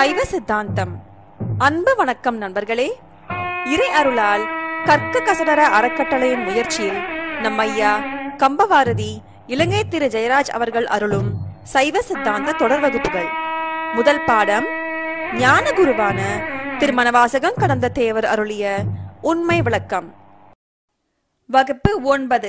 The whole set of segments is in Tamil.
சைவ சித்தாந்தம் அன்பு வணக்கம் நண்பர்களே இறை அருளால் கற்க கசடர அறக்கட்டளையின் முயற்சியில் நம் ஐயா கம்பவாரதி இலங்கை திரு ஜெயராஜ் அவர்கள் அருளும் சைவ சித்தாந்த தொடர் வகுப்புகள் முதல் பாடம் ஞான குருவான திருமணவாசகம் கடந்த தேவர் அருளிய உண்மை விளக்கம் வகுப்பு ஒன்பது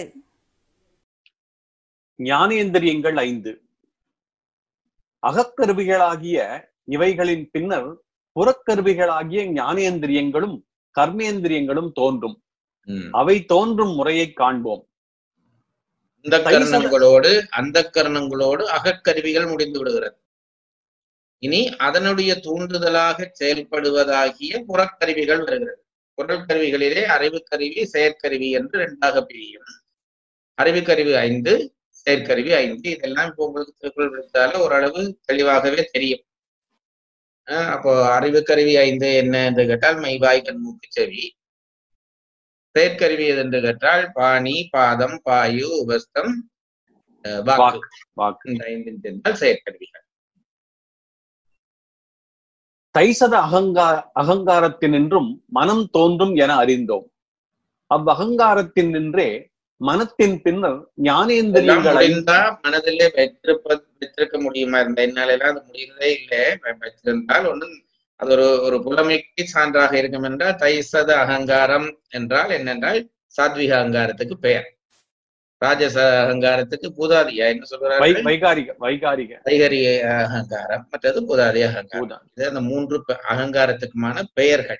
ஞானேந்திரியங்கள் ஐந்து அகக்கருவிகளாகிய இவைகளின் பின்னர் புறக்கருவிகளாகிய ஞானேந்திரியங்களும் கர்மேந்திரியங்களும் தோன்றும் ம். அவை தோன்றும் முறையை காண்போம் இந்த கரணங்களோடு அந்த கரணங்களோடு அகக்கருவிகள் முடிந்து விடுகிறது இனி அதனுடைய தூண்டுதலாக செயல்படுவதாகிய புறக்கருவிகள் வருகிறது புறக்கருவிகளிலே அறிவுக்கருவி செயற்கருவி என்று இரண்டாக பிரியும் அறிவுக்கருவி ஐந்து செயற்கருவி ஐந்து இதெல்லாம் இப்போ உங்களுக்கு திருக்குறள் படித்தால ஓரளவு தெளிவாகவே தெரியும் அஹ் அப்போ அறிவுக்கருவி ஐந்து என்ன என்று கேட்டால் மைவாய் கண்மூக்கு செவி செயற்கருவி எது என்று கேட்டால் பாணி பாதம் பாயு உபஸ்தம் அஹ் வாக்கு வாக்கு வாக்கு இந்த ஐந்தின் தெரிந்தால் செயற்கருவிகள் தைசத அகங்கா அகங்காரத்தினின்றும் மனம் தோன்றும் என அறிந்தோம் அவ்வகங்காரத்தின் நின்றே மனத்தின் பின்னர் எல்லாம் ஞானேந்திரியங்களை முடிந்தா மனதிலே வைத்திருப்ப வைத்திருக்க முடியுமா இருந்த என்னால எல்லாம் அது முடியறதே இல்லை வ- வைத்திருந்தால் ஒன்றும் அது ஒரு ஒரு புலமைக்கு சான்றாக இருக்கும் என்றால் தைசத அகங்காரம் என்றால் என்னென்றால் சாத்விக அகங்காரத்துக்கு பெயர் ராஜச அகங்காரத்துக்கு பூதாதியா என்ன வை சொல்றாரு வைகாரிக வைகாரிக தைகரி அகங்காரம் மற்றது பூதாதி அகங்காரம் பூதா. இது அந்த மூன்று பெ- அகங்காரத்துக்குமான பெயர்கள்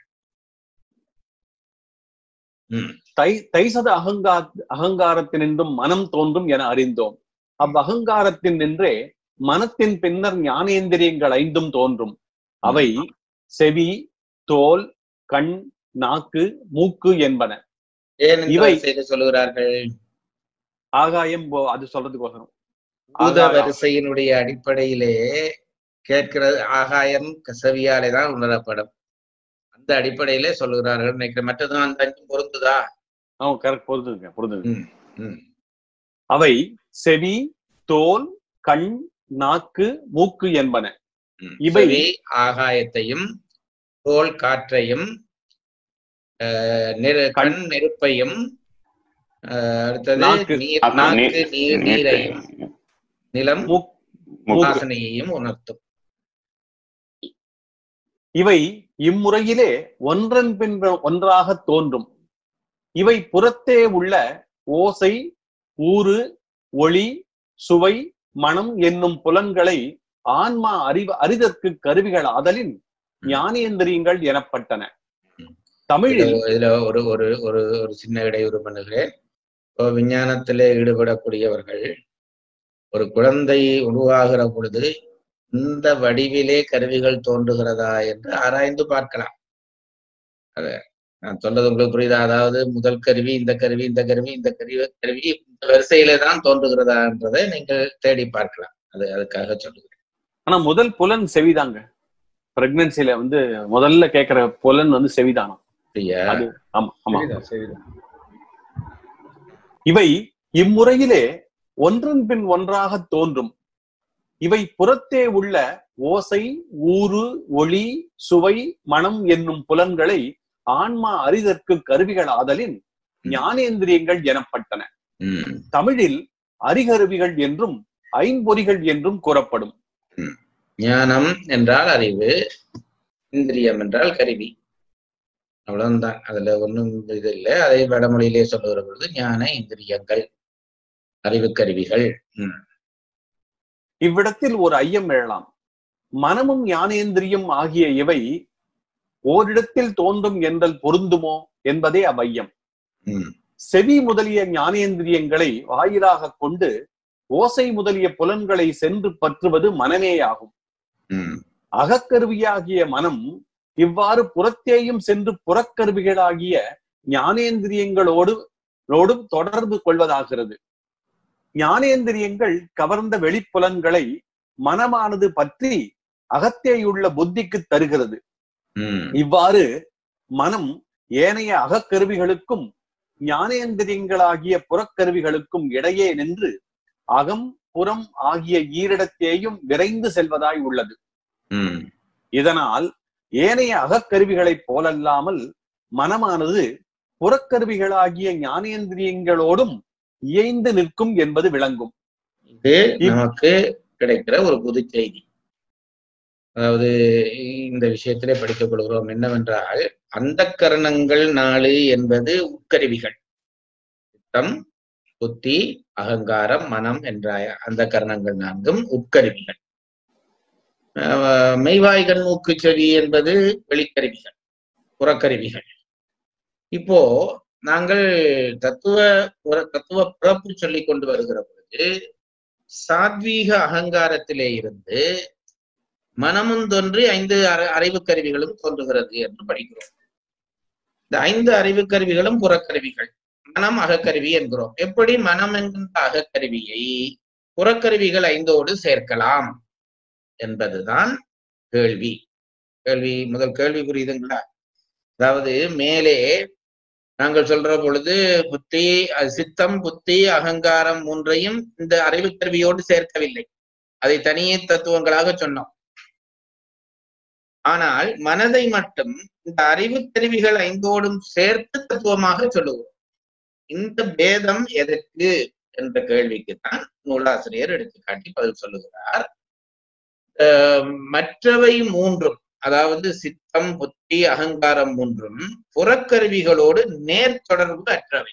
ம் தை தைசத அகங்கா அகங்காரத்தினின்றும் மனம் தோன்றும் என அறிந்தோம் அவ்வகங்காரத்தின் நின்றே மனத்தின் பின்னர் ஞானேந்திரியங்கள் ஐந்தும் தோன்றும் அவை செவி தோல் கண் நாக்கு மூக்கு என்பன ஏன் இந்த இவை- வரிசையில சொல்லுகிறார்கள் ஆகாயம் போ- அது சொல்றதுக்கோசரம் பூத ஆகாயம். வரிசையினுடைய அடிப்படையிலே கேட்கிறது ஆகாயம் செவியாலே தான் உணரப்படும் அந்த அடிப்படையிலே சொல்லுகிறார்கள் நினைக்கிறேன் மற்றதும் அந்த அஞ்சும் பொருந்துதா ஆ கரெக்ட் பொருந்துங்க பொருந்துங்க ம், ம். அவை செவி தோல் கண் நாக்கு மூக்கு என்பன ம். இவை- செவி ஆகாயத்தையும் தோல் காற்றையும் ஆஹ், நெரு- கண் நெருப்பையும் ஆஹ், அடுத்தது நாக்கு. நீர் நாக்கு, நாக்கு நீர் நீரையும் நிலம் மூக் மூக்கு. வாசனையையும் உணர்த்தும் இவை இம்முறையிலே ஒன்றன் பின் ஒன்றாக தோன்றும் இவை புறத்தே உள்ள ஓசை ஊறு ஒளி சுவை மனம் என்னும் புலன்களை ஆன்மா அறிவு அறிதற்கு கருவிகள் ஆதலின் ஞானேந்திரியங்கள் எனப்பட்டன தமிழில் இதுல இதுல ஒரு ஒரு ஒரு ஒரு சின்ன இடையூறு பண்ணுகிறேன் இப்போ விஞ்ஞானத்திலே ஈடுபடக்கூடியவர்கள் ஒரு குழந்தை உருவாகிற பொழுது இந்த வடிவிலே கருவிகள் தோன்றுகிறதா என்று ஆராய்ந்து பார்க்கலாம் அத நான் சொல்றது உங்களுக்கு புரியுதா அதாவது முதல் கருவி இந்த கருவி இந்த கருவி இந்த கருவி கருவி இந்த வரிசையிலே தான் தோன்றுகிறதா என்றதை நீங்கள் தேடி பார்க்கலாம் அது அதுக்காக சொல்லுகிறேன் ஆனா முதல் புலன் செவிதாங்க பிரெக்னன்சில வந்து முதல்ல கேக்குற புலன் வந்து செவிதானம் சரியா? அது ஆமா ஆமா சரிதான், சரிதான். இவை இம்முறையிலே ஒன்றன் பின் ஒன்றாக தோன்றும் இவை புறத்தே உள்ள ஓசை ஊறு ஒளி சுவை மனம் என்னும் புலன்களை ஆன்மா அறிதற்கு கருவிகள் ஆதலின் ஞானேந்திரியங்கள் எனப்பட்டன ம் தமிழில் அறிகருவிகள் என்றும் ஐம்பொறிகள் என்றும் கூறப்படும் ஞானம் என்றால் அறிவு இந்திரியம் என்றால் கருவி அவ்வளவுதான் அதுல ஒண்ணும் இது இல்லை அதை வடமொழியிலே சொல்லுகிற பொழுது ஞான இந்திரியங்கள் அறிவு கருவிகள் ம். இவ்விடத்தில் ஒரு ஐயம் எழலாம் மனமும் ஞானேந்திரியம் ஆகிய இவை ஓரிடத்தில் தோன்றும் என்றல் பொருந்துமோ என்பதே அவ்வையம் ம். செவி முதலிய ஞானேந்திரியங்களை வாயிலாக கொண்டு ஓசை முதலிய புலன்களை சென்று பற்றுவது மனமேயாகும் ம். அகக்கருவியாகிய மனம் இவ்வாறு புறத்தேயும் சென்று புறக்கருவிகளாகிய ஞானேந்திரியங்களோடு ளோடும் தொடர்பு கொள்வதாகிறது ஞானேந்திரியங்கள் கவர்ந்த வெளிப்புலன்களை மனமானது பற்றி அகத்தேயுள்ள புத்திக்கு தருகிறது ம். இவ்வாறு மனம் ஏனைய அகக்கருவிகளுக்கும் ஞானேந்திரியங்களாகிய புறக்கருவிகளுக்கும் இடையே நின்று அகம் புறம் ஆகிய ஈரிடத்தேயும் விரைந்து செல்வதாய் உள்ளது ம். இதனால் ஏனைய அகக்கருவிகளைப் போலல்லாமல் மனமானது புறக்கருவிகளாகிய ஞானேந்திரியங்களோடும் இயைந்து நிற்கும் என்பது விளங்கும் இது இப்- நமக்கு கிடைக்கிற ஒரு புது செய்தி அதாவது இந்த விஷயத்திலே படித்துக் கொள்கிறோம் என்னவென்றால் அந்த கரணங்கள் நாலு என்பது உட்கருவிகள் சித்தம் புத்தி அகங்காரம் மனம் என்ற அந்த கரணங்கள் நான்கும் உட்கருவிகள் ஆஹ் மெய்வாய்கள் மூக்கு செவி என்பது வெளிக்கருவிகள் புறக்கருவிகள் இப்போ நாங்கள் தத்துவ புற- தத்துவ பிறப்பு சொல்லிக் கொண்டு வருகிற பொழுது சாத்வீக அகங்காரத்திலே இருந்து மனமும் தோன்றி ஐந்து அற- அறிவுக் கருவிகளும் தோன்றுகிறது என்று படிக்கிறோம் இந்த ஐந்து அறிவுக் கருவிகளும் புறக்கருவிகள் மனம் அகக்கருவி என்கிறோம் எப்படி மனம் என்கின்ற அகக்கருவியை புறக்கருவிகள் ஐந்தோடு சேர்க்கலாம் என்பதுதான் கேள்வி கேள்வி முதல் கேள்வி புரியுதுங்களா அதாவது மேலே நாங்கள் சொல்ற பொழுது புத்தி அஹ் சித்தம் புத்தி அகங்காரம் மூன்றையும் இந்த அறிவுக் கருவியோடு சேர்க்கவில்லை அதை தனியே தத்துவங்களாக சொன்னோம் ஆனால் மனதை மட்டும் இந்த அறிவுக் கருவிகள் ஐந்தோடும் சேர்த்து தத்துவமாக சொல்லுவோம் இந்த பேதம் எதற்கு என்ற கேள்விக்கு தான் நூலாசிரியர் எடுத்துக்காட்டி பதில் சொல்லுகிறார் அஹ் மற்றவை மூன்றும் அதாவது சித்தம் புத்தி அகங்காரம் மூன்றும் புறக்கருவிகளோடு நேர் தொடர்பு அற்றவை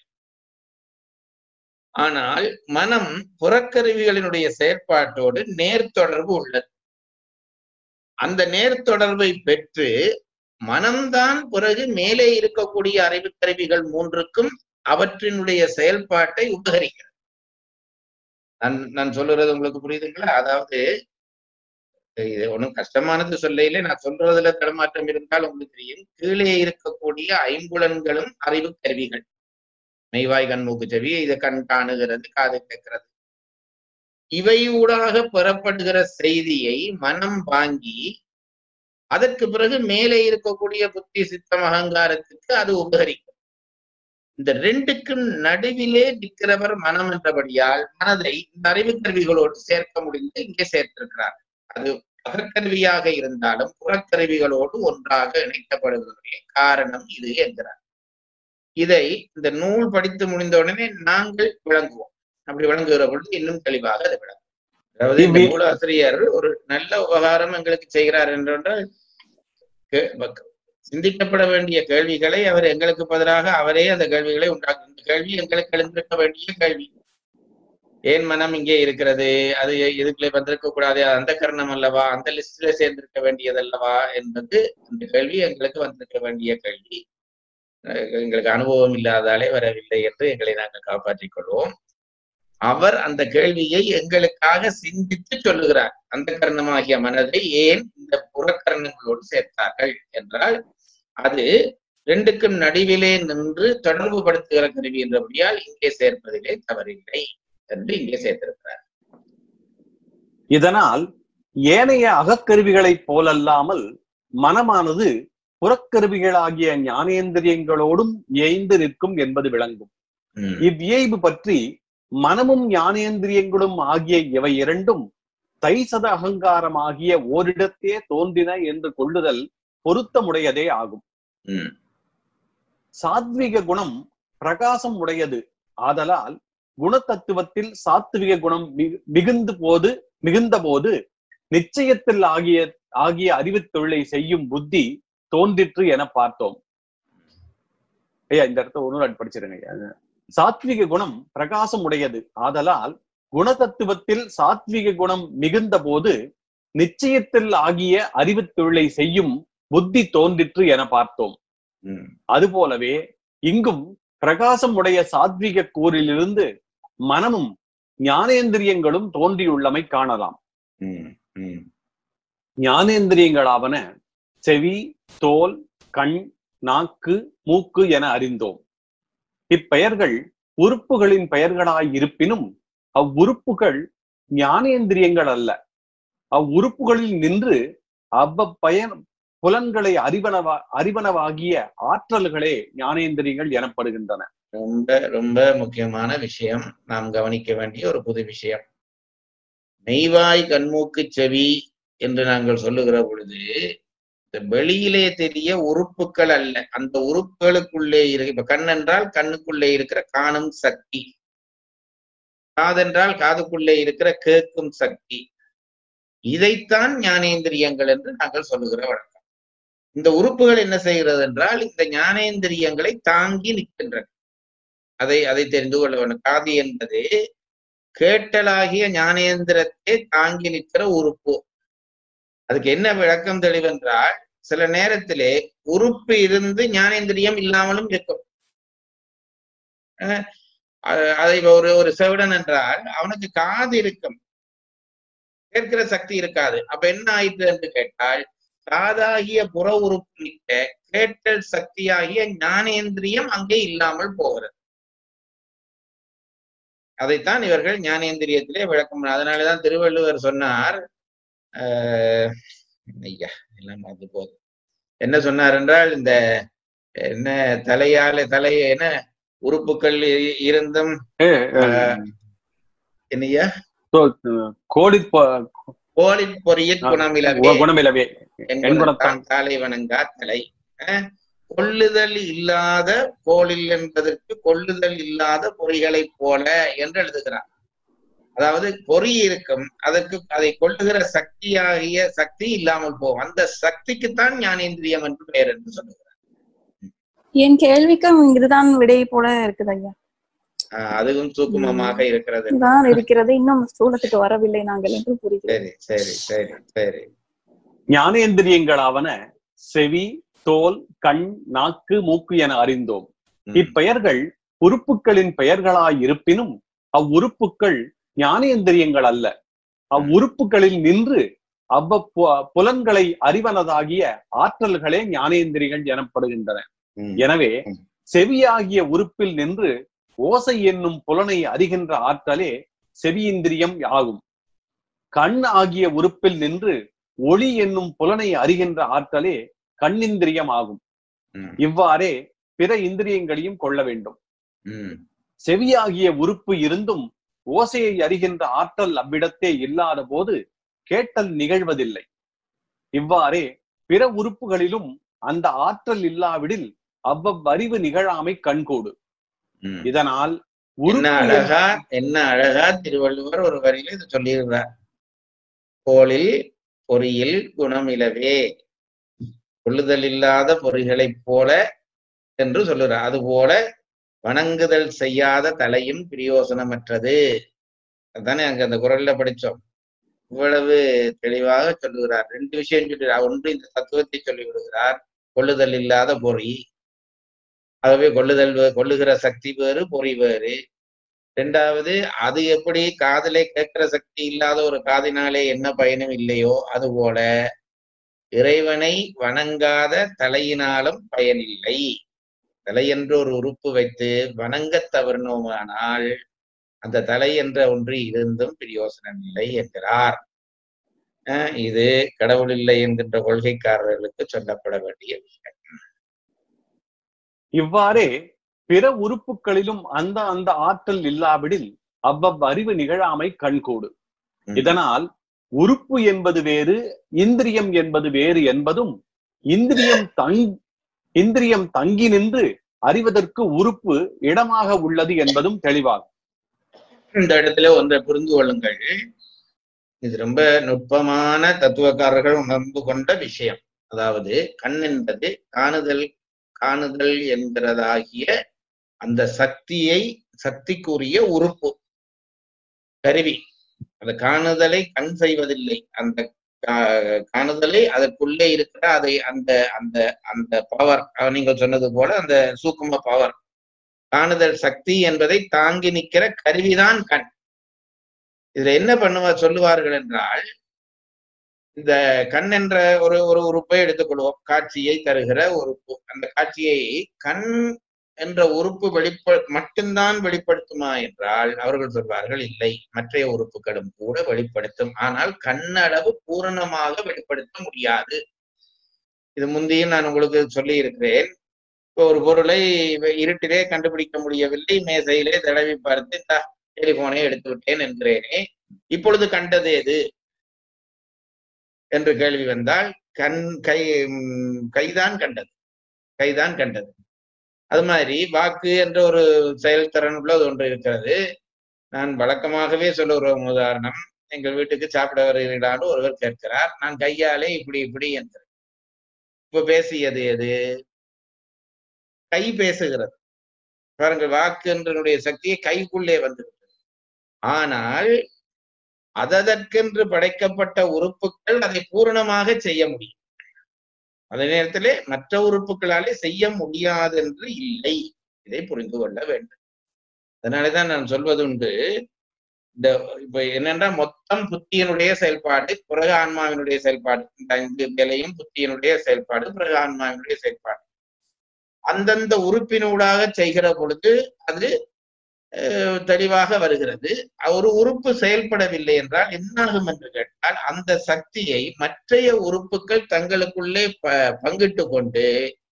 ஆனால் மனம் புறக்கருவிகளினுடைய செயற்பாட்டோடு நேர் தொடர்பு உள்ளது அந்த நேர் தொடர்பை பெற்று மனம்தான் பிறகு மேலே இருக்கக்கூடிய அறிவுக் கருவிகள் மூன்றுக்கும் அவற்றினுடைய செயல்பாட்டை உபகரிக்கிறது நான் நான் சொல்லுறது உங்களுக்கு புரியுதுங்களா அதாவது இது ஒண்ணும் கஷ்டமானது சொல்லையில நான் சொல்றதுல தடமாற்றம் இருந்தால் உங்களுக்கு தெரியும் கீழே இருக்கக்கூடிய ஐம்புலன்களும் அறிவு கருவிகள் மெய்வாய் கண் மூக்கு செவி இது கண் காணுகிறது காது கேட்கிறது இவை ஊடாக பெறப்படுகிற செய்தியை மனம் வாங்கி அதற்கு பிறகு மேலே இருக்கக்கூடிய புத்தி சித்தம் அகங்காரத்துக்கு அது உபகரிக்கும் இந்த ரெண்டுக்கும் நடுவிலே நிற்கிறவர் மனம் என்றபடியால் மனதை இந்த அறிவு கருவிகளோடு சேர்க்க முடிந்து இங்கே சேர்த்திருக்கிறார் அது அகக்கருவியாக இருந்தாலும் புறக்கருவிகளோடு ஒன்றாக இணைக்கப்படுவதற்குரிய காரணம் இது என்கிறார் இதை இந்த நூல் படித்து முடிந்த உடனே நாங்கள் விளங்குவோம் அப்படி விளங்குகிற பொழுது இன்னும் தெளிவாக அது விளங்கும் அதாவது இந்த இவ்வி- நூலாசிரியர் ஒரு நல்ல உபகாரம் எங்களுக்கு செய்கிறார் என்றால் கே- வக்க- சிந்திக்கப்பட வேண்டிய கேள்விகளை அவர் எங்களுக்கு பதிலாக அவரே அந்த கேள்விகளை உண்டாக்கும் இந்த கேள்வி எங்களுக்கு எழுந்திருக்க வேண்டிய கேள்வி ஏன் மனம் இங்கே இருக்கிறது அது இதுக்குள்ளே வந்திருக்க கூடாது அது அந்த கரணம் அல்லவா அந்த லிஸ்ட்ல சேர்ந்திருக்க வேண்டியது அல்லவா என்பது இந்த கேள்வி எங்களுக்கு வந்திருக்க வேண்டிய கேள்வி அஹ் எங்களுக்கு அனுபவம் இல்லாதாலே வரவில்லை என்று எங்களை நாங்கள் காப்பாற்றிக் கொள்வோம் அவர் அந்த கேள்வியை எங்களுக்காக சிந்தித்து சொல்லுகிறார் அந்த கரணமாகிய மனதை ஏன் இந்த புறக்கரணங்களோடு சேர்த்தார்கள் என்றால் அது ரெண்டுக்கும் நடுவிலே நின்று தொடர்பு படுத்துகிற கருவி என்றபடியால் இங்கே சேர்ப்பதிலே தவறில்லை என்று இங்கே சேர்த்திருக்கிறார் இதனால் ஏனைய அகக்கருவிகளைப் போலல்லாமல் மனமானது புறக்கருவிகளாகிய ஞானேந்திரியங்களோடும் இயைந்து நிற்கும் என்பது விளங்கும் உம் இவ்வியைபு பற்றி மனமும் ஞானேந்திரியங்களும் ஆகிய இவை இரண்டும் தைசத அகங்காரமாகிய ஓரிடத்தே தோன்றின என்று கொள்ளுதல் பொருத்தமுடையதே ஆகும் உம் சாத்விக குணம் பிரகாசம் உடையது ஆதலால் குணத்தத்துவத்தில் சாத்விக குணம் மிகு- மிகுந்து போது மிகுந்த போது நிச்சயத்தில் ஆகிய ஆகிய அறிவுத் தொழிலை செய்யும் புத்தி தோன்றிற்று என பார்த்தோம் ஐயா இந்த இடத்த ஒரு நாள் படிச்சிருங்க ஐயா சாத்விக குணம் பிரகாசம் உடையது ஆதலால் குணதத்துவத்தில் சாத்விக குணம் மிகுந்த போது நிச்சயத்தில் ஆகிய அறிவுத் தொழிலை செய்யும் புத்தி தோன்றிற்று என பார்த்தோம் உம் அதுபோலவே இங்கும் பிரகாசம் உடைய சாத்விக கூறிலிருந்து மனமும் ஞானேந்திரியங்களும் தோன்றியுள்ளமை காணலாம் உம் உம் ஞானேந்திரியங்களாவன செவி தோல் கண் நாக்கு மூக்கு என அறிந்தோம் இப்பெயர்கள் உறுப்புகளின் பெயர்களாய் இருப்பினும் அவ்வுறுப்புகள் ஞானேந்திரியங்கள் அல்ல அவ்வுறுப்புகளில் நின்று அவ்வப்பயன் புலன்களை அறிவனவா அறிவனவாகிய ஆற்றல்களே ஞானேந்திரியங்கள் எனப்படுகின்றன ரொம்ப ரொம்ப முக்கியமான விஷயம் நாம் கவனிக்க வேண்டிய ஒரு புது விஷயம் மெய்வாய் கண்மூக்கு செவி என்று நாங்கள் சொல்லுகிற பொழுது இந்த வெளியிலே தெரிய உறுப்புகள் அல்ல அந்த உறுப்புகளுக்குள்ளே இருக்கு இப்ப கண் என்றால் கண்ணுக்குள்ளே இருக்கிற காணும் சக்தி காதென்றால் காதுக்குள்ளே இருக்கிற கேட்கும் சக்தி இதைத்தான் ஞானேந்திரியங்கள் என்று நாங்கள் சொல்லுகிற வழக்கம் இந்த உறுப்புகள் என்ன செய்கிறது என்றால் இந்த ஞானேந்திரியங்களை தாங்கி நிற்கின்றன அதை அதை தெரிந்து கொள்ள வேண்டும் காது என்பது கேட்டலாகிய ஞானேந்திரத்தை தாங்கி நிற்கிற உறுப்பு அதுக்கு என்ன விளக்கம் தெளிவென்றால் சில நேரத்திலே உறுப்பு இருந்து ஞானேந்திரியம் இல்லாமலும் இருக்கும் அஹ் அ- அதை ஒரு ஒரு செவிடன் என்றால் அவனுக்கு காது இருக்கும் கேட்கிற சக்தி இருக்காது அப்ப என்ன ஆயிற்று என்று கேட்டால் காதாகிய புற உறுப்பு நிற்க கேட்டல் சக்தியாகிய ஞானேந்திரியம் அங்கே இல்லாமல் போகிறது அதைத்தான் இவர்கள் ஞானேந்திரியத்திலே விளக்கம் அதனாலதான் திருவள்ளுவர் சொன்னார் ஆஹ் ஐயா எல்லாம் அது போதும் என்ன சொன்னார் என்றால் இந்த என்ன தலையால தலை என்ன உறுப்புகள் இ- இருந்தும் அஹ், ஆஹ், என்னய்யா கோடி பொ- கோலில் பொறியிற் குணமிலவே குணமிலவே என் குணத்தான். காலை வணங்கா தலை அஹ், கொள்ளுதல் இல்லாத கோலில் என்பதற்கு கொள்ளுதல் இல்லாத பொறிகளைப் போல என்று எழுதுகிறார் அதாவது பொறி இருக்கும் அதற்கு அதை கொள்ளுகிற சக்தியாகிய சக்தி இல்லாமல் போகும் அந்த சக்திக்குத்தான் ஞானேந்திரியம் என்று பெயர் என்று சொல்லுகிறார் என் கேள்விக்கும் இதுதான் விடை போல இருக்குது ஐயா ஆஹ், அதுவும் சூக்குமமாக இருக்கிறது இதுதான் இருக்கிறது இன்னும் ஸ்தூலத்துக்கு வரவில்லை நாங்கள் என்று புரிகிறது சரி சரி சரி சரி ஞானேந்திரியங்களாவன செவி தோல் கண் நாக்கு மூக்கு என அறிந்தோம் ம், இப்பெயர்கள் உறுப்புகளின் பெயர்களாய் இருப்பினும் அவ்வுறுப்புகள் ஞானேந்திரியங்கள் அல்ல அவ்வுறுப்புகளில் நின்று அவ்வ புலன்களை அறிவனதாகிய ஆற்றல்களே ஞானேந்திரியங்கள் எனப்படுகின்றன ம், எனவே ம். செவியாகிய உறுப்பில் நின்று ஓசை என்னும் புலனை அறிகின்ற ஆற்றலே செவியிந்திரியம் ஆகும் கண் ஆகிய உறுப்பில் நின்று ஒளி என்னும் புலனை அறிகின்ற ஆற்றலே கண்ணிந்திரியம் ஆகும் ம், இவ்வாறே பிற இந்திரியங்களையும் கொள்ள வேண்டும் ம், செவியாகிய உறுப்பு இருந்தும் ஓசையை அறிகின்ற ஆற்றல் அவ்விடத்தே இல்லாத போது கேட்டல் நிகழ்வதில்லை இவ்வாறே பிற உறுப்புகளிலும் அந்த ஆற்றல் இல்லாவிடில் அவ்வறிவு நிகழாமை கண்கூடு ம். இதனால் என்ன உறுப்பு அழகா என்ன அழகா திருவள்ளுவர் ஒரு வரியில இது சொல்லியிருக்கிறார் கோளில் பொறியில் குணமிலவே கொள்ளுதல் இல்லாத பொறிகளைப் போல என்று சொல்லுறார் அதுபோல வணங்குதல் செய்யாத தலையும் பிரயோசனமற்றது அதுதானே அங்க அந்த குரல்ல படிச்சோம் இவ்வளவு தெளிவாக சொல்லுகிறார் ரெண்டு விஷயம் சொல்லுகிறார் ஒன்று இந்த தத்துவத்தை சொல்லி விடுகிறார் கொள்ளுதல் இல்லாத பொறி ஆகவே கொள்ளுதல் வே- கொள்ளுகிற சக்தி வேறு பொறி வேறு ரெண்டாவது அது எப்படி காதலை கேட்கிற சக்தி இல்லாத ஒரு காதினாலே என்ன பயனும் இல்லையோ அதுபோல இறைவனை வணங்காத தலையினாலும் பயனில்லை தலை என்ற ஒரு உறுப்பு வைத்து வணங்கத் தவறினோமானால் அந்த தலை என்ற ஒன்று இருந்தும் பிரயோசனம் இல்லை என்கிறார் அஹ் இது கடவுள் இல்லை என்கின்ற கொள்கைக்காரர்களுக்கு சொல்லப்பட வேண்டிய விஷயம் இவ்வாறே பிற உறுப்புகளிலும் அந்த அந்த ஆற்றல் இல்லாவிடில் அவ்வவ் அறிவு நிகழாமை கண்கூடு ம். இதனால் உறுப்பு என்பது வேறு இந்திரியம் என்பது வேறு என்பதும் இந்திரியம் தங் இந்திரியம் தங்கி நின்று அறிவதற்கு உறுப்பு இடமாக உள்ளது என்பதும் தெளிவாகும் இந்த இடத்துல ஒன்றை புரிந்து கொள்ளுங்கள் இது ரொம்ப நுட்பமான தத்துவக்காரர்கள் உணர்ந்து கொண்ட விஷயம் அதாவது கண் என்பது காணுதல் காணுதல் என்கிறதாகிய அந்த சக்தியை சக்திக்குரிய உறுப்பு கருவி அந்த காணுதலை கண் செய்வதில்லை அந்த கா- காணுதலை அதற்குள்ளே இருக்கிற அதை அந்த அந்த அந்த பவர் நீங்கள் சொன்னது போல அந்த சூக்கும பவர் காணுதல் சக்தி என்பதை தாங்கி நிற்கிற கருவிதான் கண் இதுல என்ன பண்ணுவா சொல்லுவார்கள் என்றால் இந்த கண் என்ற ஒரு ஒரு உறுப்பை எடுத்துக்கொள்வோம் காட்சியை தருகிற உறுப்பு அந்த காட்சியை கண் என்ற உறுப்பு வெளிப்ப மட்டும்தான் வெளிப்படுத்துமா என்றால் அவர்கள் சொல்வார்கள் இல்லை மற்றைய உறுப்புகளும் கூட வெளிப்படுத்தும் ஆனால் கண்ணளவு பூரணமாக வெளிப்படுத்த முடியாது இது முந்தையும் நான் உங்களுக்கு சொல்லி இருக்கிறேன் இப்போ ஒரு பொருளை வ- இருட்டிலே கண்டுபிடிக்க முடியவில்லை மேசையிலே தடவி பார்த்து "இந்தா, டெலிபோனை எடுத்து விட்டேன் என்கிறேனே இப்பொழுது கண்டது எது என்று கேள்வி வந்தால் கண் கை ம், கைதான் கண்டது கைதான் கண்டது அது மாதிரி வாக்கு என்ற ஒரு செயல்திறன் உள்ளது ஒன்று இருக்கிறது நான் வழக்கமாகவே சொல்ல ஒரு உதாரணம் எங்கள் வீட்டுக்கு சாப்பிட வருகிறான்னு ஒருவர் கேட்கிறார் நான் கையாலே இப்படி இப்படி என்கிறேன் இப்ப பேசியது எது கை பேசுகிறது பாருங்கள் வாக்கு என்றனுடைய சக்தியை கைக்குள்ளே வந்துவிட்டது ஆனால் அதற்கென்று படைக்கப்பட்ட உறுப்புகள் அதை பூரணமாக செய்ய முடியும் அதே நேரத்திலே மற்ற உறுப்புகளாலே செய்ய முடியாது என்று இல்லை இதை புரிந்து கொள்ள வேண்டும் அதனாலதான் நான் சொல்வதுண்டு இந்த இப்ப என்னன்னா மொத்தம் புத்தியினுடைய செயல்பாடு பிறகு ஆன்மாவினுடைய செயல்பாடு இந்த ஐந்து வேலையும் புத்தியினுடைய செயல்பாடு பிறகு ஆன்மாவினுடைய செயல்பாடு அந்தந்த உறுப்பினூடாக செய்கிற பொழுது அது அஹ், தெளிவாக வருகிறது ஒரு உறுப்பு செயல்படவில்லை என்றால் என்னாகும் என்று கேட்டால் அந்த சக்தியை மற்றைய உறுப்புகள் தங்களுக்குள்ளே ப பங்கிட்டு கொண்டு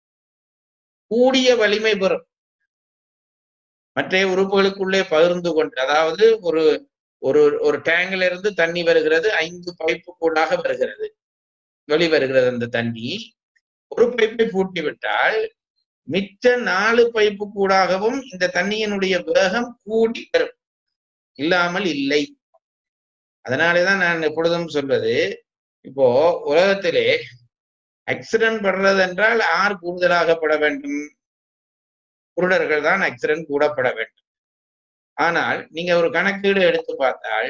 கூடிய வலிமை பெறும் மற்றைய உறுப்புகளுக்குள்ளே பகிர்ந்து கொண்டு அதாவது ஒரு ஒரு ஒரு டேங்க்ல இருந்து தண்ணி வருகிறது ஐந்து பைப்பு கூடாக வருகிறது வெளி வருகிறது அந்த தண்ணி ஒரு பைப்பை பூட்டி விட்டால் மிச்ச நாலு பைப்பு கூடாகவும் இந்த தண்ணியினுடைய வேகம் கூடி வரும் இல்லாமல் இல்லை அதனாலேதான் நான் எப்பொழுதும் சொல்வது இப்போ உலகத்திலே ஆக்சிடென்ட் படுறது என்றால் யார் கூடுதலாக பட வேண்டும் குருடர்கள் தான் ஆக்சிடென்ட் கூடப்பட வேண்டும் ஆனால் நீங்க ஒரு கணக்கீடு எடுத்து பார்த்தால்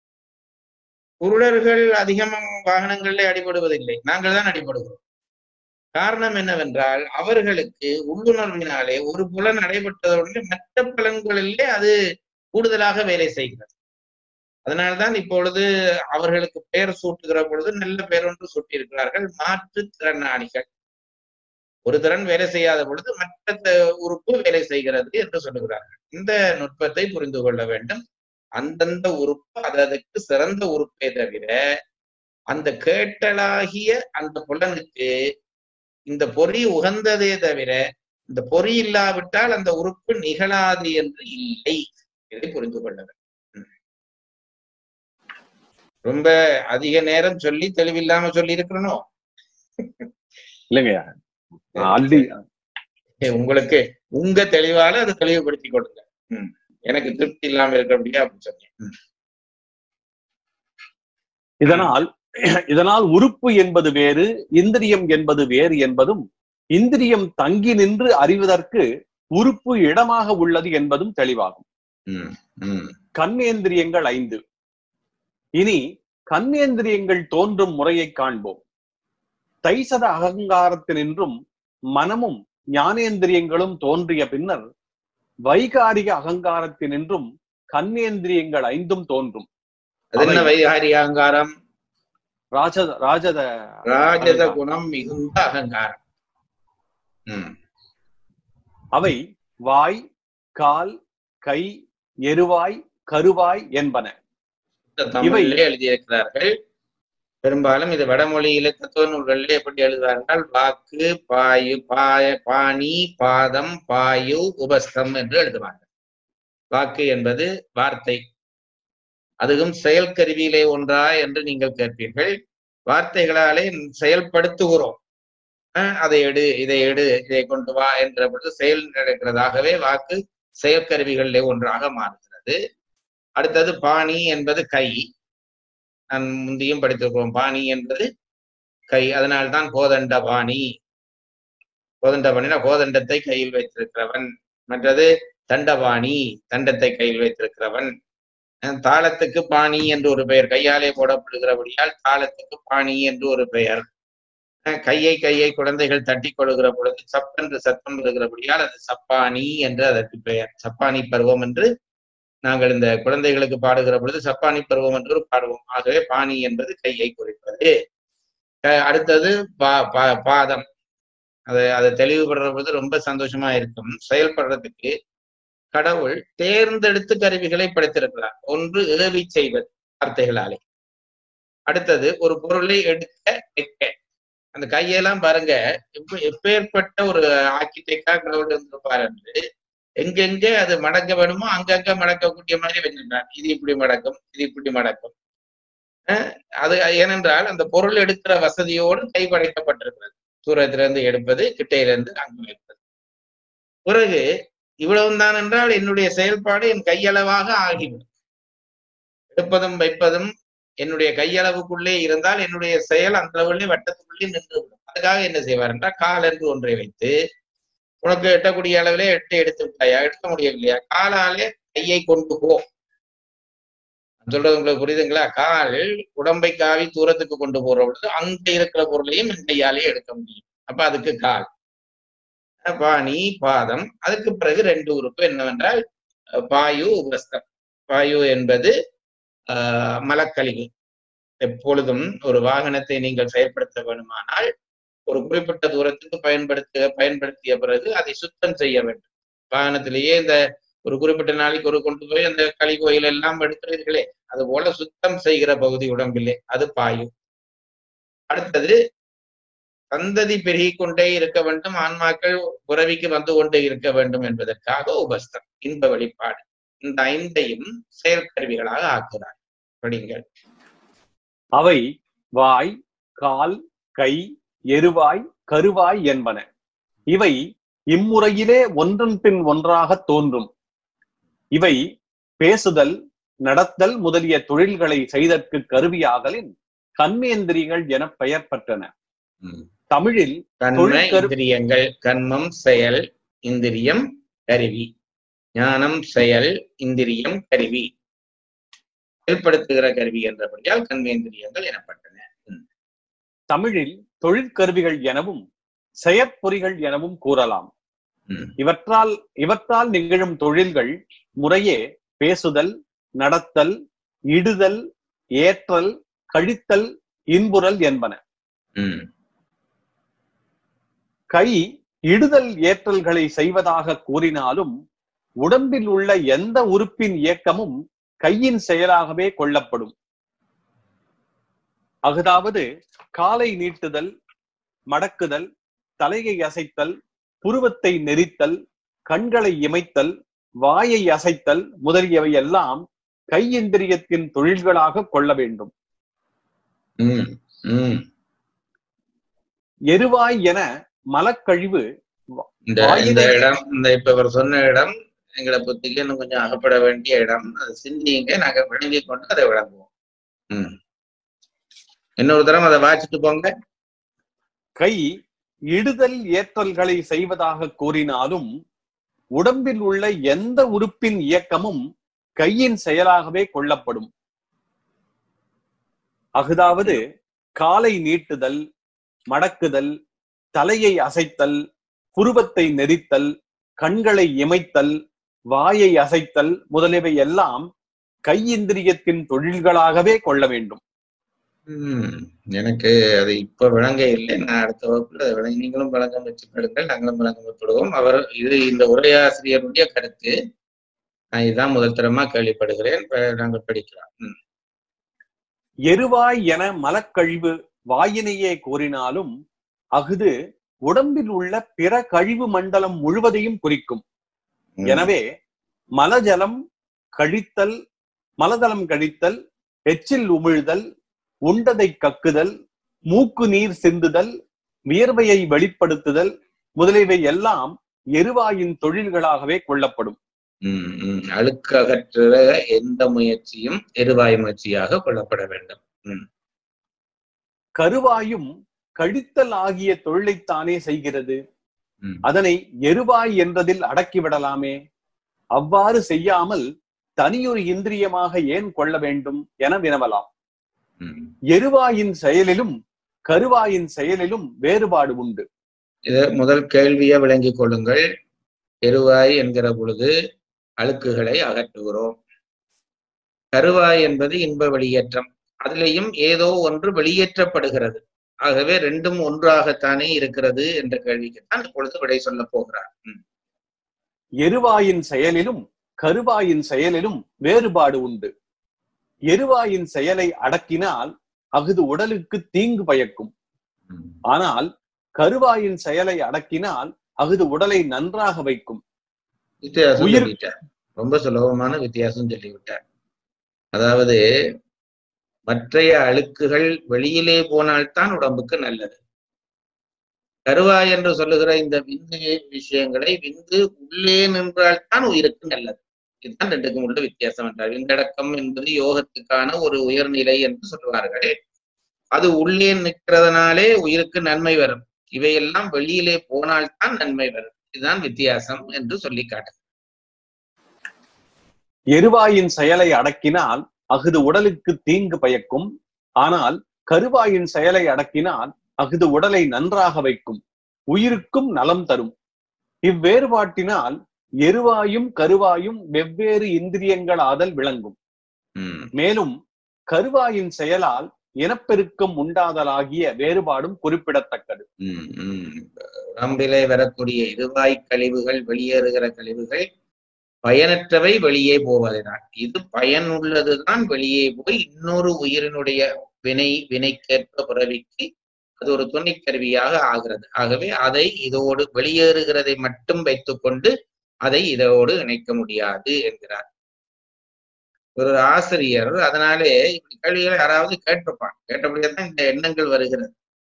குருடர்கள் அதிகமாக வாகனங்களிலே அடிபடுவதில்லை நாங்கள் தான் அடிபடுகிறோம் காரணம் என்னவென்றால் அவர்களுக்கு உள்ளுணர்வினாலே ஒரு புலன் அடைபட்டதுடன் மற்ற புலன்களிலே அது கூடுதலாக வேலை செய்கிறது அதனால்தான் இப்பொழுது அவர்களுக்கு பெயர் சூட்டுகிற பொழுது நல்ல பெயர் ஒன்று சூட்டியிருக்கிறார்கள் மாற்றுத்திறனாளிகள் ஒரு திறன் வேலை செய்யாத பொழுது மற்ற த- உறுப்பு வேலை செய்கிறது என்று சொல்லுகிறார்கள் இந்த நுட்பத்தை புரிந்து கொள்ள வேண்டும் அந்தந்த உறுப்பு அது அதுக்கு சிறந்த உறுப்பே தவிர அந்த கேட்டலாகிய அந்த புலனுக்கு இந்த பொறி உகந்ததே தவிர இந்த பொறி இல்லாவிட்டால் அந்த உறுப்பு நிகழாது என்று இல்லை இதை புரிந்து கொள்ள வேண்டும் ம். ரொம்ப அதிக நேரம் சொல்லி தெளிவில்லாம சொல்லி இருக்கிறனோ இல்லைங்கய்யா ஆல்ரெடி உங்களுக்கு உங்க தெளிவால அதை தெளிவுபடுத்தி கொடுங்க ம். எனக்கு திருப்தி இல்லாம இருக்கிறபடியா அப்படின்னு சொன்னேன் ம். இதனால் இதனால் உறுப்பு என்பது வேறு இந்திரியம் என்பது வேறு என்பதும் இந்திரியம் தங்கி நின்று அறிவதற்கு உறுப்பு இடமாக உள்ளது என்பதும் தெளிவாகும் ம். ம். கண்ணேந்திரியங்கள் ஐந்து இனி கண்ணேந்திரியங்கள் தோன்றும் முறையை காண்போம் தைசத அகங்காரத்தினின்றும் மனமும் ஞானேந்திரியங்களும் தோன்றிய பின்னர் வைகாரிக அகங்காரத்தினின்றும் கண்ணேந்திரியங்கள் ஐந்தும் தோன்றும் அது என்ன அவை- வைகாரி அகங்காரம் ராஜத ராஜத ராஜத குணம் மிகுந்த அகங்காரம் ம். அவை வாய் கால் கை எருவாய் கருவாய் என்பன சுத்த தமிழிலே எழுதியிருக்கிறார்கள் பெரும்பாலும் இது வடமொழியில தத்துவ நூல்களிலே எப்படி எழுதுவார்கள் வாக்கு பாயு பாய பாணி பாதம் பாயு உபஸ்தம் என்று எழுதுவார்கள் வாக்கு என்பது வார்த்தை அதுவும் செயல்கருவியிலே ஒன்றா என்று நீங்கள் கேட்பீர்கள் வார்த்தைகளாலே செயல்படுத்துகிறோம் அஹ் அதை எடு இதை எடு இதை கொண்டு வா என்ற பொழுது செயல் நடக்கிறதாகவே வாக்கு செயற்கருவிகளிலே ஒன்றாக மாறுகிறது அடுத்தது பாணி என்பது கை நான் முந்தியும் படித்திருக்கிறோம் பாணி என்பது கை அதனால்தான் கோதண்ட பாணி கோதண்ட பாணினா கோதண்டத்தை கையில் வைத்திருக்கிறவன் மற்றது தண்டபாணி தண்டத்தை கையில் வைத்திருக்கிறவன் அஹ் தாளத்துக்கு பாணி என்று ஒரு பெயர் கையாலே போடப்படுகிறபடியால் தாளத்துக்கு பாணி என்று ஒரு பெயர் அஹ் கையை கையை குழந்தைகள் தட்டி கொள்கிற பொழுது சப்பென்று சத்தம் வருகிறபடியால் அது சப்பானி என்று அதற்கு பெயர் சப்பானி பருவம் என்று நாங்கள் இந்த குழந்தைகளுக்கு பாடுகிற பொழுது சப்பானி பருவம் என்று பாடுவோம் ஆகவே பாணி என்பது கையை குறிப்பது அஹ் அடுத்தது பா பா- பாதம் அது அதை தெளிவுபடுற பொழுது ரொம்ப சந்தோஷமா இருக்கும் செயல்படுறதுக்கு கடவுள் தேர்ந்தெடுத்து கருவிகளை படைத்திருக்கிறார் ஒன்று ஏவி செய்வது வார்த்தைகளாலே அடுத்தது ஒரு பொருளை எடுக்க வைக்க அந்த கையெல்லாம் பாருங்க எப்ப எப்பேற்பட்ட ஒரு ஆக்கிட்டேக்கா கடவுள் இருந்திருப்பார் என்று எங்கெங்க அது மடக்க வேணுமோ அங்கங்க மடக்கக்கூடிய மாதிரி வச்சிருக்கார் இது இப்படி மடக்கும் இது இப்படி மடக்கும் அஹ் அது ஏனென்றால் அந்த பொருள் எடுக்கிற வசதியோடு கைப்படைக்கப்பட்டிருக்கிறது தூரத்திலிருந்து எடுப்பது கிட்டையிலிருந்து அங்கு வைப்பது பிறகு இவ்வளவுதான் என்றால் என்னுடைய செயல்பாடு என் கையளவாக ஆகிவிடும் எடுப்பதும் வைப்பதும் என்னுடைய கையளவுக்குள்ளே இருந்தால் என்னுடைய செயல் அந்த அளவுள்ளே வட்டத்துக்குள்ளே நின்றுவிடும் அதுக்காக என்ன செய்வார் என்றால் கால் என்று ஒன்றை வைத்து உனக்கு எட்டக்கூடிய அளவிலே எட்டு எடுத்து விட்டாயா எடுக்க முடியவில்லையா காலாலே கையை கொண்டு போ நான் சொல்றது உங்களுக்கு புரியுதுங்களா கால் உடம்பை காவி தூரத்துக்கு கொண்டு போற பொழுது அங்க இருக்கிற பொருளையும் என் கையாலே எடுக்க முடியும் அப்ப அதுக்கு கால் அஹ் பாணி பாதம் அதுக்கு பிறகு ரெண்டு உறுப்பு என்னவென்றால் அஹ் பாயு உபஸ்தம் பாயு என்பது ஆஹ் மலக்கழிவு எப்பொழுதும் ஒரு வாகனத்தை நீங்கள் செயல்படுத்த வேண்டுமானால் ஒரு குறிப்பிட்ட தூரத்துக்கு பயன்படுத்த பயன்படுத்திய பிறகு அதை சுத்தம் செய்ய வேண்டும் வாகனத்திலேயே இந்த ஒரு குறிப்பிட்ட நாளைக்கு ஒரு கொண்டு போய் அந்த கழிவுகள் எல்லாம் எடுக்கிறீர்களே அது போல சுத்தம் செய்கிற பகுதி உடம்பிலே அது பாயு அடுத்தது சந்ததி பெருகிக் கொண்டே இருக்க வேண்டும் ஆன்மாக்கள் உறவிக்கு வந்து கொண்டே இருக்க வேண்டும் என்பதற்காக உபஸ்தம் இன்ப வெளிப்பாடு இந்த ஐந்தையும் செயற்கருவிகளாக ஆக்குகிறார் படிங்கள் அவை வாய் கால் கை எருவாய் கருவாய் என்பன இவை இம்முறையிலே ஒன்றன் பின் ஒன்றாக தோன்றும் இவை பேசுதல் நடத்தல் முதலிய தொழில்களை செய்தற்கு கருவியாகலின் கண்மேந்திரிகள் என பெயர் பெற்றன தமிழில் கண்ம தொழிற்கரு- இந்திரியங்கள் கண்மம் செயல் இந்திரியம் கருவி ஞானம் செயல் இந்திரியம் கருவி செயல்படுத்துகிற கருவி என்றபடியால் கண்மேந்திரியங்கள் எனப்பட்டன தமிழில் தொழிற்கருவிகள் எனவும் செயற்பொறிகள் எனவும் கூறலாம் ம். இவற்றால் இவற்றால் நிகழும் தொழில்கள் முறையே பேசுதல் நடத்தல் இடுதல் ஏற்றல் கழித்தல் இன்புறல் என்பன ம். கை இடுதல் ஏற்றல்களை செய்வதாக கூறினாலும் உடம்பில் உள்ள எந்த உறுப்பின் இயக்கமும் கையின் செயலாகவே கொள்ளப்படும் அதாவது காலை நீட்டுதல் மடக்குதல் தலையை அசைத்தல் புருவத்தை நெரித்தல் கண்களை இமைத்தல் வாயை அசைத்தல் முதலியவை எல்லாம் கையிந்திரியத்தின் தொழில்களாக கொள்ள வேண்டும் ம். ம். எருவாய் என மலக்கழிவு இந்த வாயிலை- இந்த இடம் இந்த இப்ப இவர் சொன்ன இடம் எங்களை புத்திக்கு இன்னும் கொஞ்சம் அகப்பட வேண்டிய இடம் அதை சிந்திங்க நாங்க விளங்கி கொண்டு அதை விளங்குவோம் ம். இன்னொரு தரம் அதை வாசிட்டு போங்க கை இடுதல் ஏற்றல்களை செய்வதாக கூறினாலும் உடம்பில் உள்ள எந்த உறுப்பின் இயக்கமும் கையின் செயலாகவே கொள்ளப்படும் அஃதாவது காலை நீட்டுதல் மடக்குதல் தலையை அசைத்தல் புருவத்தை நெரித்தல் கண்களை இமைத்தல் வாயை அசைத்தல் முதலியவை எல்லாம் கையிந்திரியத்தின் தொழில்களாகவே கொள்ள வேண்டும் ம். எனக்கு அது இப்ப விளங்க இல்லை நான் அடுத்த வகுப்புல அதை விளங்கி நீங்களும் விளக்கம் வச்சுப்படுங்கள் நாங்களும் விளக்கம் வச்சுடுவோம் அவர் இது இந்த உரையாசிரியருடைய கருத்து நான் இதுதான் முதல் தரமா கேள்விப்படுகிறேன் இப்ப நாங்கள் படிக்கலாம் ம். எருவாய் என மலக்கழிவு வாயினையே கூறினாலும் அஃது உடம்பில் உள்ள பிற கழிவு மண்டலம் முழுவதையும் குறிக்கும் ம். எனவே மலஜலம் கழித்தல் மலதலம் கழித்தல் எச்சில் உமிழ்தல் உண்டதை கக்குதல் மூக்கு நீர் சிந்துதல் வியர்வையை வெளிப்படுத்துதல் முதலியவை எல்லாம் எருவாயின் தொழில்களாகவே கொள்ளப்படும் ம், ம். அழுக்கு அகற்றுற எந்த முயற்சியும் எரிவாயு முயற்சியாக கொள்ளப்பட வேண்டும் கருவாயும் கழித்தல் ஆகிய தொழிலைத்தானே செய்கிறது ம். அதனை எருவாய் என்றதில் அடக்கிவிடலாமே அவ்வாறு செய்யாமல் தனியொரு இந்திரியமாக ஏன் கொள்ள வேண்டும் என வினவலாம் ம். எருவாயின் செயலிலும் கருவாயின் செயலிலும் வேறுபாடு உண்டு இத முதல் கேள்வியை விளங்கிக் கொள்ளுங்கள் எருவாய் என்கிற பொழுது அழுக்குகளை அகற்றுகிறோம் கருவாய் என்பது இன்ப வெளியேற்றம் அதிலேயும் ஏதோ ஒன்று வெளியேற்றப்படுகிறது ஆகவே ரெண்டும் ஒன்றாகத்தானே இருக்கிறது என்ற கேள்விக்கு தான் இப்பொழுது விடை சொல்ல போகிறார் ம். எருவாயின் செயலிலும் கருவாயின் செயலிலும் வேறுபாடு உண்டு எருவாயின் செயலை அடக்கினால் அஃது உடலுக்கு தீங்கு பயக்கும் ம். ஆனால் கருவாயின் செயலை அடக்கினால் அஃது உடலை நன்றாக வைக்கும் வித்தியாசம் உயிர்- சொல்லிட்டார் ரொம்ப சுலபமான வித்தியாசம் சொல்லிவிட்டார் அதாவது மற்றைய அழுக்குகள் வெளியிலே போனால்தான் உடம்புக்கு நல்லது கருவாய் என்று சொல்லுகிற இந்த விந்து விஷயங்களை விந்து உள்ளே நின்றால்தான் உயிருக்கு நல்லது இதுதான் ரெண்டுக்கும் உள்ள வித்தியாசம் என்றார் விந்தடக்கம் என்பது யோகத்துக்கான ஒரு உயர்நிலை என்று சொல்வார்கள் அது உள்ளே நிற்கிறதுனாலே உயிருக்கு நன்மை வரும் இவையெல்லாம் வெளியிலே போனால்தான் நன்மை வரும் இதுதான் வித்தியாசம் என்று சொல்லி காட்டு எருவாயின் செயலை அடக்கினால் அஃது உடலுக்கு தீங்கு பயக்கும் ஆனால் கருவாயின் செயலை அடக்கினால் அஃது உடலை நன்றாக வைக்கும் உயிருக்கும் நலம் தரும் இவ்வேறுபாட்டினால் எருவாயும் கருவாயும் வெவ்வேறு இந்திரியங்கள் ஆதல் விளங்கும் உம் மேலும் கருவாயின் செயலால் இனப்பெருக்கம் உண்டாதலாகிய வேறுபாடும் குறிப்பிடத்தக்கது உம் உம் உடம்பிலே வரக்கூடிய இருவாய் கழிவுகள் வெளியேறுகிற கழிவுகள் பயனற்றவை வெளியே போவதுதான் இது பயனுள்ளதுதான் வெளியே போய் இன்னொரு உயிரினுடைய வினை வினைக்கேற்ப பிறவிக்கு அது ஒரு துணைக்கருவியாக ஆகிறது ஆகவே அதை இதோடு வெளியேறுகிறதை மட்டும் வைத்துக்கொண்டு அதை இதோடு இணைக்க முடியாது என்கிறார் ஒரு ஆசிரியர் அதனாலே இப்படி கேள்விகளை யாராவது கேட்டிருப்பான் கேட்டபடியே தான் இந்த எண்ணங்கள் வருகிறது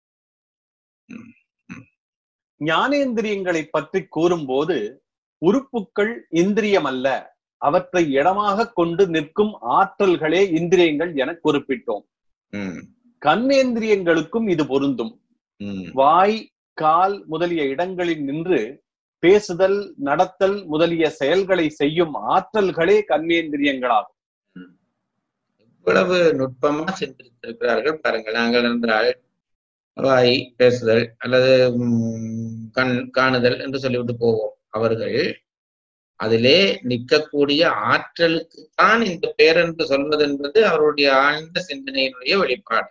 ஞானேந்திரியங்களை பற்றி கூறும்போது உறுப்புக்கள் இந்திரியம் அல்ல அவற்றை இடமாக கொண்டு நிற்கும் ஆற்றல்களே இந்திரியங்கள் என குறிப்பிட்டோம் உம் கண்ணேந்திரியங்களுக்கும் இது பொருந்தும் உம் வாய் கால் முதலிய இடங்களில் நின்று பேசுதல் நடத்தல் முதலிய செயல்களை செய்யும் ஆற்றல்களே கண்ணேந்திரியங்களாகும் இவ்வளவு நுட்பமா சிந்தித்திருக்கிறார்கள் பாருங்கள் நாங்கள் என்றால் வாய் பேசுதல் அல்லது உம், கண் காணுதல் என்று சொல்லிவிட்டு போவோம் அவர்கள் அதிலே நிற்கக்கூடிய ஆற்றலுக்குத்தான் இந்த பேர் என்று சொல்வது என்பது அவருடைய ஆழ்ந்த சிந்தனையினுடைய வெளிப்பாடு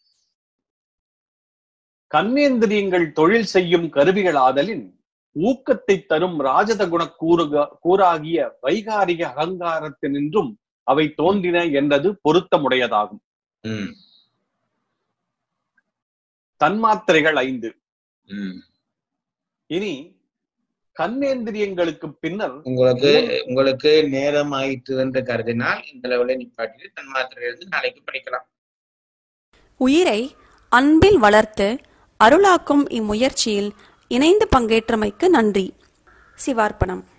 கண்ணேந்திரியங்கள் தொழில் செய்யும் கருவிகள் ஆதலின் ஊக்கத்தை தரும் ராஜத குண கூறுக கூறாகிய வைகாரிக அகங்காரத்தினின்றும் அவை தோன்றின என்றது பொருத்தமுடையதாகும் உம் தன்மாத்திரைகள் ஐந்து உம் இனி கண்ணேந்திரியங்களுக்கு பின்னர் உங்களுக்கு உங்களுக்கு நேரம் ஆயிற்று என்று கருதினால் இந்த லெவலில் நிப்பாட்டிட்டு தன்மாத்திரையிலிருந்து நாளைக்கு படிக்கலாம் உயிரை அன்பில் வளர்த்து அருளாக்கும் இம்முயற்சியில் இணைந்து பங்கேற்றமைக்கு நன்றி சிவார்ப்பணம்